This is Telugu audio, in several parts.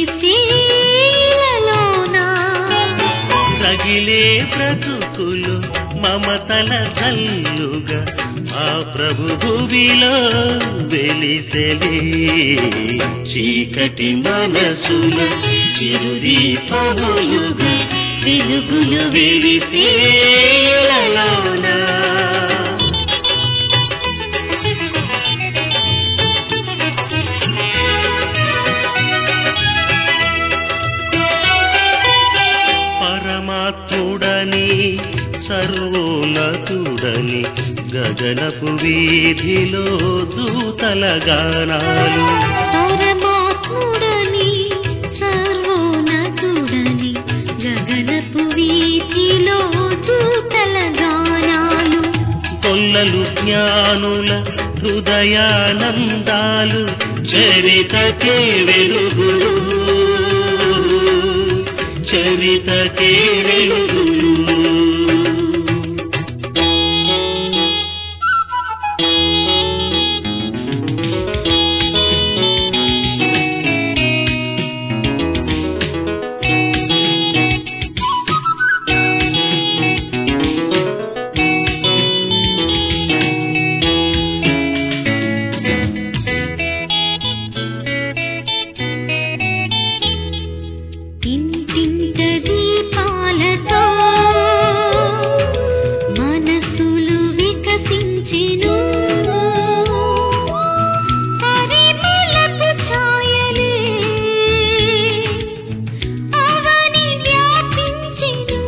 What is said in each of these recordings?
వెలిసేలలోనా రగిలే బ్రతుకులు మమతల జల్లుగా ఆ ప్రభు భువిలో వెలిసెలే చీకటి మనసుల చిరుదీపములుగా వెలుగులు వెలిసేలలోనా పరమాత్ముడని సర్వోన్నతుడని గగనపు వీధిలో దూతల గానాలు పరమాత్ముడని సర్వోన్నతుడని గగనపు వీధిలో దూతల గానాలు కొల్లలు జ్ఞానుల హృదయానందాలు చరితకే వెలుగులు చరితకే వెలుగులు ఇంటింట దీపాలతో మనసులు వికసించెను పరిమళపు ఛాయలే అవని వ్యాపించెను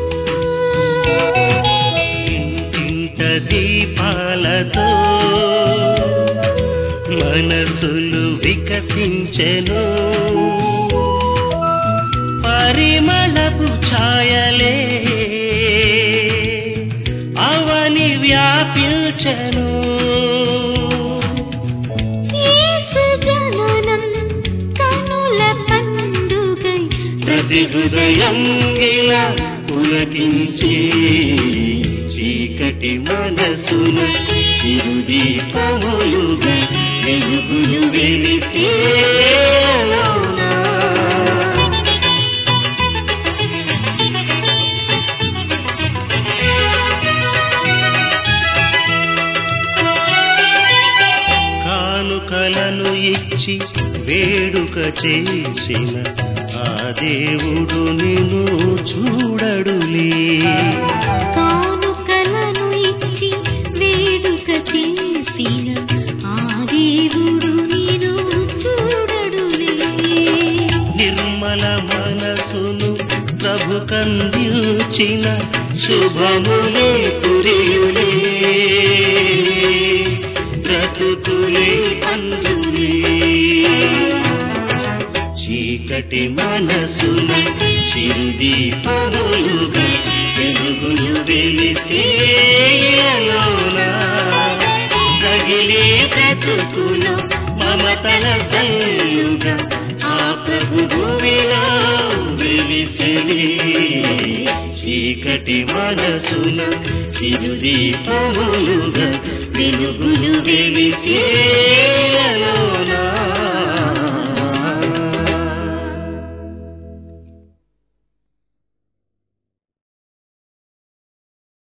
ఇంట దీపాలతో మనసులు వికసించెను పరిమళపు ఛాయలే అవని వ్యాపించెను యేసు జననం కనుల పండుగై ప్రతి హృదయం ఇలా పులకించి చీకటి మనసున చిరుదీపములుగా వెలుగులు వెలిసేలోనా కానుకలను ఇచ్చి వేడుక చేసిన ఆ దేవుడు నిన్ను చూడడులే కానుకలను ఇచ్చి వేడుక చేసిన ఆ దేవుడు నేను చూడడులే నిర్మల మనసును ప్రభు కందించిన శుభములే పురియులే బ్రతుకులే అందులే చీకటి మనసున చిరుదీపములుగా వెలుగులు వెలిసేయలోనా రగిలే బ్రతుకులు మమతల జల్లుగా ఆ ప్రభు భూమిలో వెలిసెలి చీకటి మనసున చిరుదీపములుగా వెలుగులు వెలిసే